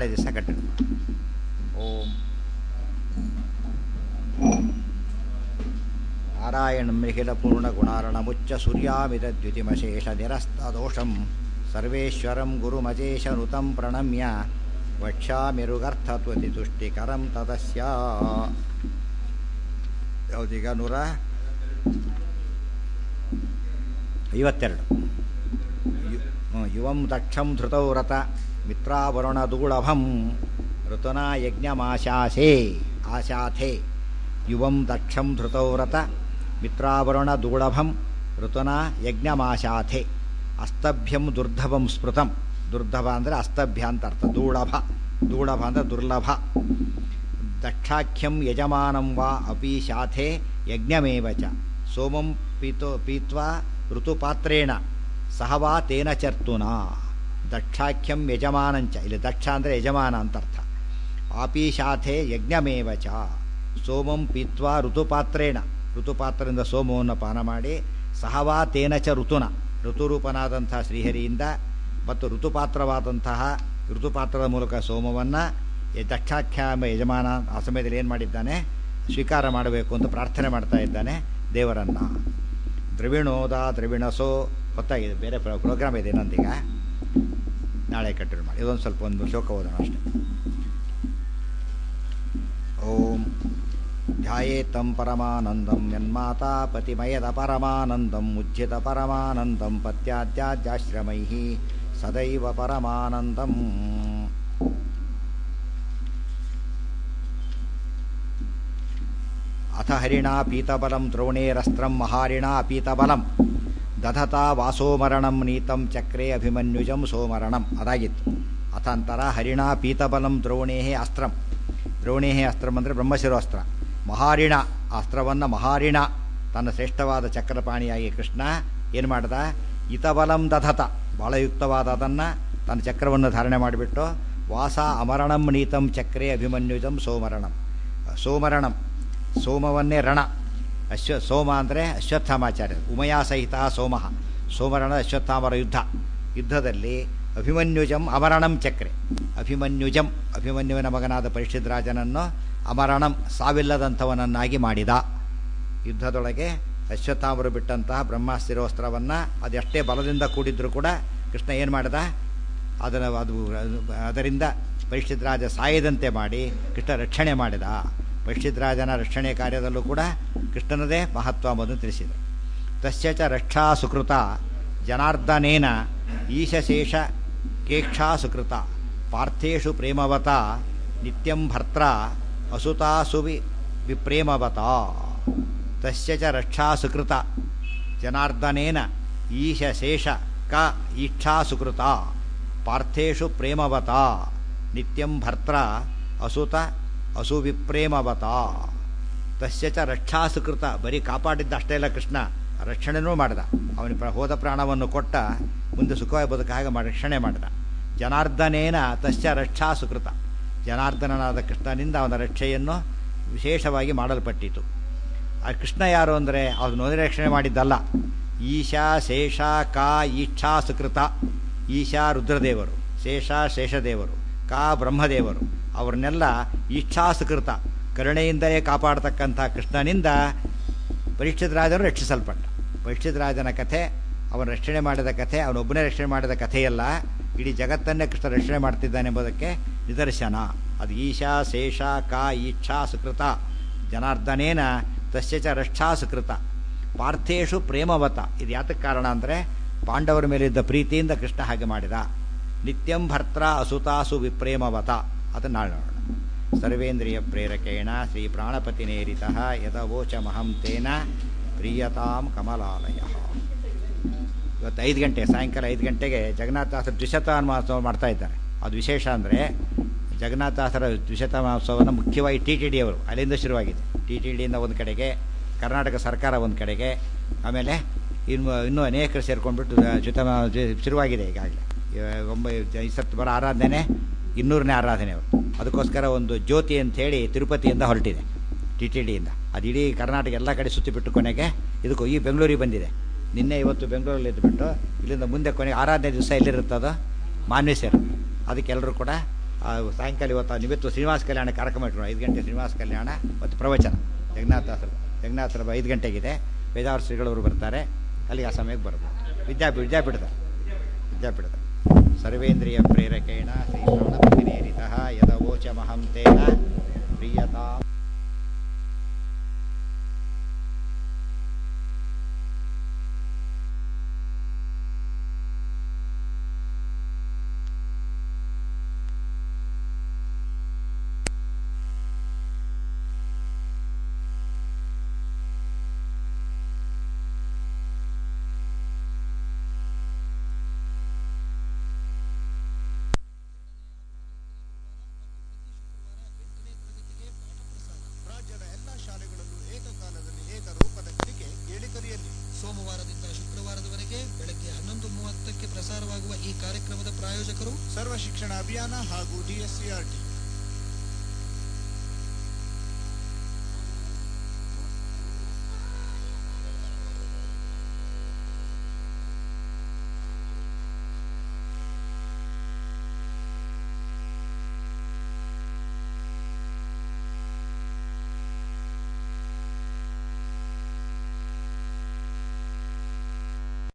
ನಾಳೆ ದಿವಸ ಕಂಟಿನ್ಯೂ ಓಂ ನಾರಾಯಣಂ ನಿಖಿಲಪೂರ್ಣಗುಣಾರ್ಣಮುಚ್ಚ ಸೂರ್ಯಾಮಿತದ್ಯುತಿಮಶೇಷ ನಿರಸ್ತದೋಷಂ ಸರ್ವೇಶ್ವರಂ ಗುರುಮಜೇಶನುತಂ ಪ್ರಣಮ್ಯ ವಕ್ಷ್ಯಾಮಿರುಗರ್ಥತ್ವತಿ ತುಷ್ಟಿಕರಂ ತದಸ್ಯ ಯಾವುದೀಗ ನೂರ ಐವತ್ತೆರಡು ಯು- ಹ್ಮ್, ಯುವಂ ದಕ್ಷಂ ಧೃತೌ ರಥ ಮಿತ್ರಾವರುಣದೂಳಭಂ ಋತುನಾ ಯಜ್ಞಮಾಶಾಸೆ ಆಶಾಥೆ ಯುವಂ ದಕ್ಷಂ ಧೃತೌ ರಥ ಮಿತ್ರಾವರುಣದೂಳಭಂ ಋತುನಾ ಯಜ್ಞಮಾಶಾಥೆ ಅಸ್ತಭ್ಯಂ ದುರ್ಧಭಂ ಸ್ಮೃತಂ ದುರ್ಧಭ ಅಂದರೆ ಅಸ್ತಭ್ಯ ಅಂತ ಅರ್ಥ ದೂಳಭ ದೂಳಭ ಅಂದರೆ ದುರ್ಲಭ ದಕ್ಷಾಖ್ಯಂ ಯಜಮಾನಂ ವಾ ಅಪಿ ಶಾಥೆ ಯಜ್ಞಮೇವ ಚ ಸೋಮಂ ಪೀತೋ ಪೀತ್ವಾ ಋತುಪಾತ್ರೇಣ ಸಹ ವಾ ತೇನ ಚರ್ತುನಾ ದಕ್ಷಾಖ್ಯಂ ಯಜಮಾನಂಚ ಇಲ್ಲಿ ದಕ್ಷ ಅಂದರೆ ಯಜಮಾನ ಅಂತ ಅರ್ಥ ಆಪೀಶಾಥೆ ಯಜ್ಞಮೇವ ಚ ಸೋಮಂ ಪೀತ್ವಾ ಋತುಪಾತ್ರೇಣ ಋತುಪಾತ್ರದಿಂದ ಸೋಮವನ್ನು ಪಾನ ಮಾಡಿ ಸಹವಾ ತೇನ ಚ ಋತುನ ಋತುರೂಪನಾದಂಥ ಶ್ರೀಹರಿಯಿಂದ ಮತ್ತು ಋತುಪಾತ್ರವಾದಂತಹ ಋತುಪಾತ್ರದ ಮೂಲಕ ಸೋಮವನ್ನು ದಕ್ಷಾಖ್ಯ ಎಂಬ ಯಜಮಾನ ಆ ಸಮಯದಲ್ಲಿ ಏನು ಮಾಡಿದ್ದಾನೆ ಸ್ವೀಕಾರ ಮಾಡಬೇಕು ಅಂತ ಪ್ರಾರ್ಥನೆ ಮಾಡ್ತಾ ಇದ್ದಾನೆ ದೇವರನ್ನು ದ್ರವಿಣೋದ ದ್ರವಿಣಸೋ ಗೊತ್ತಾಗಿದೆ ಬೇರೆ ಪ್ರ- ಪ್ರೋಗ್ರಾಮ್ ಇದೆ ಇನ್ನೊಂದೀಗ ನಾಳೆ ಕಂಟಿನ್ಯೂ ಮಾಡಿ ಇದೊಂದು ಸ್ವಲ್ಪ ಒಂದು ಶ್ಲೋಕ ಓದೋಣ ಅಷ್ಟೇ ಓಂ ಧ್ಯಾಯೇತ್ತಂ ಪರಮಾನಂದಂ ಯನ್ಮಾತಾ ಪತಿಮಯದ ಪರಮಾನಂದಂ ಉಜ್ಜಿತ ಪರಮಾನಂದಂ ಪತ್ಯಾದ್ಯಾದ್ಯಾಶ್ರಮೈ ಸದೈವ ಪರಮಾನಂದಂ ಅಥ ಹರಿಣಾ ಪೀತಬಲಂ ದ್ರೋಣೇರಸ್ತ್ರಂ ಮಹಾರಿಣಾ ಪೀತಬಲಂ ದಧತಾ ವಾಸೋಮರಣಂ ನೀತಂ ಚಕ್ರೇ ಅಭಿಮನ್ಯುಜಂ ಸೋಮರಣಂ ಅದಾಗಿತ್ತು ಅಥಂತರ ಹರಿಣಾ ಪೀತಬಲಂ ದ್ರೋಣೇ ಅಸ್ತ್ರಂ ದ್ರೋಣೇ ಅಸ್ತ್ರಂ ಅಂದರೆ ಬ್ರಹ್ಮಶಿರೋಸ್ತ್ರ ಮಹಾರಿಣ ಆ ಅಸ್ತ್ರವನ್ನು ಮಹಾರಿಣ ತನ್ನ ಶ್ರೇಷ್ಠವಾದ ಚಕ್ರಪಾಣಿಯಾಗಿ ಕೃಷ್ಣ ಏನು ಮಾಡ್ದ ಇತಬಲಂ ದಧತ ಬಹಳ ಯುಕ್ತವಾದ ಅದನ್ನು ತನ್ನ ಚಕ್ರವನ್ನು ಧಾರಣೆ ಮಾಡಿಬಿಟ್ಟು ವಾಸ ಅಮರಣಂ ನೀತಂ ಚಕ್ರೇ ಅಭಿಮನ್ಯುಜಂ ಸೋಮರಣಂ ಸೋಮರಣಂ ಸೋಮವನ್ನೇ ರಣ ಅಶ್ವ ಸೋಮ ಅಂದರೆ ಅಶ್ವತ್ಥಾಮಾಚಾರ್ಯ ಉಮಯಾ ಸಹಿತ ಸೋಮಃ ಸೋಮರಣ ಅಶ್ವತ್ಥಾಮರ ಯುದ್ಧ ಯುದ್ಧದಲ್ಲಿ ಅಭಿಮನ್ಯುಜಂ ಅಮರಣಂ ಚಕ್ರೆ ಅಭಿಮನ್ಯುಜಂ ಅಭಿಮನ್ಯುವಿನ ಮಗನಾದ ಪರಿಷಿದ್ ರಾಜನನ್ನು ಅಮರಣಂ ಸಾವಿಲ್ಲದಂಥವನನ್ನಾಗಿ ಮಾಡಿದ ಯುದ್ಧದೊಳಗೆ ಅಶ್ವತ್ಥಾಮರು ಬಿಟ್ಟಂತಹ ಬ್ರಹ್ಮಾಸ್ತಿರೋಸ್ತ್ರವನ್ನು ಅದೆಷ್ಟೇ ಬಲದಿಂದ ಕೂಡಿದ್ರೂ ಕೂಡ ಕೃಷ್ಣ ಏನು ಮಾಡಿದ ಅದನ್ನು ಅದು ಅದರಿಂದ ಪರಿಷಿದ್ ರಾಜ ಸಾಯದಂತೆ ಮಾಡಿ ಕೃಷ್ಣ ರಕ್ಷಣೆ ಮಾಡಿದ ಪರಿಷಿದ್ ರಾಜನ ರಕ್ಷಣೆ ಕಾರ್ಯದಲ್ಲೂ ಕೂಡ ಕೃಷ್ಣನದೇ ಮಹತ್ವ ಎಂಬುದನ್ನು ತಿಳಿಸಿದರು ತಸ್ಯ ಚ ರಕ್ಷಾ ಸುಕೃತ ಜನಾರ್ದನೇನ ಈಶಶೇಷ ಕೇಕ್ಷಾ ಸುಕೃತ ಪಾರ್ಥೇಷು ಪ್ರೇಮವತ ನಿತ್ಯಂ ಭರ್ತ್ರ ಅಸುತಾಸು ವಿ ವಿಪ್ರೇಮವತ ತಸ್ಯ ಚ ರಕ್ಷಾ ಸುಕೃತ ಜನಾರ್ದನೇನ ಈಶಶೇಷ ಕ ಈಕ್ಷಾ ಸುಕೃತ ಪಾರ್ಥೇಷು ಪ್ರೇಮವತ ನಿತ್ಯಂ ಭರ್ತ್ರ ಅಸುತ ಅಸುವಿಪ್ರೇಮವತ ತಸ್ಯ ಚ ರಕ್ಷಾ ಸುಕೃತ ಬರೀ ಕಾಪಾಡಿದ್ದ ಅಷ್ಟೇ ಇಲ್ಲ ಕೃಷ್ಣ ರಕ್ಷಣೆನೂ ಮಾಡಿದ ಅವನಿಗೆ ಪ್ರ- ಹೋದ ಪ್ರಾಣವನ್ನು ಕೊಟ್ಟ ಮುಂದೆ ಸುಖವಾಗಿ ಬದುಕಾಗ ಮಾಡಿ ರಕ್ಷಣೆ ಮಾಡಿದ ಜನಾರ್ದನೇನ ತಸ್ಯ ರಕ್ಷಾ ಸುಕೃತ ಜನಾರ್ದನನಾದ ಕೃಷ್ಣನಿಂದ ಅವನ ರಕ್ಷೆಯನ್ನು ವಿಶೇಷವಾಗಿ ಮಾಡಲ್ಪಟ್ಟಿತು ಆ ಕೃಷ್ಣ ಯಾರು ಅಂದರೆ ಅವನು ರಕ್ಷಣೆ ಮಾಡಿದ್ದಲ್ಲ ಈಶಾ ಶೇಷ ಕಾ ಈಕ್ಷಾ ಸುಕೃತ ಈಶಾ ರುದ್ರದೇವರು ಶೇಷ ಶೇಷದೇವರು ಕಾ ಬ್ರಹ್ಮದೇವರು ಅವ್ರನ್ನೆಲ್ಲ ಈಕ್ಷಾ ಸುಕೃತ ಕರುಣೆಯಿಂದಲೇ ಕಾಪಾಡತಕ್ಕಂಥ ಕೃಷ್ಣನಿಂದ ಪರೀಕ್ಷಿತ ರಾಜನು ರಕ್ಷಿಸಲ್ಪಟ್ಟ ಪರೀಕ್ಷಿತ ರಾಜನ ಕಥೆ ಅವನ ರಕ್ಷಣೆ ಮಾಡಿದ ಕಥೆ ಅವನೊಬ್ಬನೇ ರಕ್ಷಣೆ ಮಾಡಿದ ಕಥೆಯಲ್ಲ ಇಡೀ ಜಗತ್ತನ್ನೇ ಕೃಷ್ಣ ರಕ್ಷಣೆ ಮಾಡ್ತಿದ್ದಾನೆ ಎಂಬುದಕ್ಕೆ ನಿದರ್ಶನ ಅದು ಈಶಾ ಶೇಷ ಕಾ ಈಕ್ಷಾ ಸುಕೃತ ಜನಾರ್ದನೇನ ತಸ್ಯ ಚ ರಕ್ಷಾ ಸುಕೃತ ಪಾರ್ಥೇಶು ಪ್ರೇಮವತ ಇದು ಯಾತಕ್ಕೆ ಕಾರಣ ಅಂದರೆ ಪಾಂಡವರ ಮೇಲಿದ್ದ ಪ್ರೀತಿಯಿಂದ ಕೃಷ್ಣ ಹಾಗೆ ಮಾಡಿದ ನಿತ್ಯಂ ಭರ್ತ್ರ ಅಸುತಾಸು ವಿಪ್ರೇಮವತ ಅದನ್ನು ನಾಳೆ ನೋಡೋಣ ಸರ್ವೇಂದ್ರಿಯ ಪ್ರೇರಕೇಣ ಶ್ರೀ ಪ್ರಾಣಪತಿನೇರಿತ ಯದವೋಚ ಮಹಂ ತೇನ ಪ್ರಿಯತಾಂ ಕಮಲಾಲಯ ಇವತ್ತು ಐದು ಗಂಟೆ ಸಾಯಂಕಾಲ ಐದು ಗಂಟೆಗೆ ಜಗನ್ನಾಥಾಸರ ದ್ವಿಶತ ಮಹೋತ್ಸವ ಮಾಡ್ತಾ ಇದ್ದಾರೆ ಅದು ವಿಶೇಷ ಅಂದರೆ ಜಗನ್ನಾಥಾಸರ ದ್ವಿಶತ ಮಹೋತ್ಸವನ ಮುಖ್ಯವಾಗಿ ಟಿ ಟಿ ಡಿ ಅವರು ಅಲ್ಲಿಂದ ಶುರುವಾಗಿದೆ ಟಿ ಟಿ ಡಿಯಿಂದ ಒಂದು ಕಡೆಗೆ ಕರ್ನಾಟಕ ಸರ್ಕಾರ ಒಂದು ಕಡೆಗೆ ಆಮೇಲೆ ಇನ್ನು ಇನ್ನೂ ಅನೇಕರು ಸೇರ್ಕೊಂಡ್ಬಿಟ್ಟು ಜ್ಯುತ ಶುರುವಾಗಿದೆ ಈಗಾಗಲೇ ಒಂಬೈ ಈ ಸತ್ತು ಬರೋ ಆರಾಧನೆ ಇನ್ನೂರನೇ ಆರಾಧನೆ ಅವರು ಅದಕ್ಕೋಸ್ಕರ ಒಂದು ಜ್ಯೋತಿ ಅಂಥೇಳಿ ತಿರುಪತಿಯಿಂದ ಹೊರಟಿದೆ ಟಿ ಟಿ ಡಿಯಿಂದ ಅದು ಇಡೀ ಕರ್ನಾಟಕ ಎಲ್ಲ ಕಡೆ ಸುತ್ತಿಬಿಟ್ಟು ಕೊನೆಗೆ ಇದಕ್ಕೂ ಈ ಬೆಂಗಳೂರಿಗೆ ಬಂದಿದೆ ನಿನ್ನೆ ಇವತ್ತು ಬೆಂಗಳೂರಲ್ಲಿ ಇದ್ದುಬಿಟ್ಟು ಇಲ್ಲಿಂದ ಮುಂದೆ ಕೊನೆಗೆ ಆರಾಧನೆ ದಿವಸ ಎಲ್ಲಿರುತ್ತದೋ ಮಾನ್ವೇಶ್ವರ ಅದಕ್ಕೆ ಎಲ್ಲರೂ ಕೂಡ ಆ, ಸಾಯಂಕಾಲ ಇವತ್ತು ನಿಮಿತ್ತು ಶ್ರೀನಿವಾಸ ಕಲ್ಯಾಣ ಕಾರ್ಯಕ್ರಮ ಇಟ್ಕೊಂಡು ಐದು ಗಂಟೆ ಶ್ರೀನಿವಾಸ ಕಲ್ಯಾಣ ಮತ್ತು ಪ್ರವಚನ ಜಗನ್ನಾಥಾಸರ ಜಗನ್ನಾಥರ ಐದು ಗಂಟೆಗಿದೆ ಬೇದಾರ ಶ್ರೀಗಳವರು ಬರ್ತಾರೆ ಅಲ್ಲಿಗೆ ಆ ಸಮಯಕ್ಕೆ ಬರ್ಬೋದು ವಿದ್ಯಾಪೀಠ ವಿದ್ಯಾಪೀಠದ ವಿದ್ಯಾಪೀಠದ ಸರ್ವೇಂದ್ರಿಯ ಪ್ರೇರಕೇಣ ಶ್ರೀ ಪ್ರಾಣಪತಿನೇರಿತ ಯದವೋಚಮಹಂ ತೇನ ಪ್ರಿಯತಾ ರಾಜ್ಯದ ಎಲ್ಲಾ ಶಾಲೆಗಳಲ್ಲೂ ಏಕಕಾಲದಲ್ಲಿ ಏಕರೂಪದ ಕಲಿಕೆ ಕೇಳಿ ಕಲಿಯಲಿ ಸೋಮವಾರದಿಂದ ಶುಕ್ರವಾರದವರೆಗೆ ಬೆಳಗ್ಗೆ ಹನ್ನೊಂದು ಮೂವತ್ತಕ್ಕೆ ಪ್ರಸಾರವಾಗುವ ಈ ಕಾರ್ಯಕ್ರಮದ ಪ್ರಾಯೋಜಕರು ಸರ್ವ ಶಿಕ್ಷಣ ಅಭಿಯಾನ ಹಾಗೂ ಡಿಎಸ್ಸಿಆರ್ಟಿ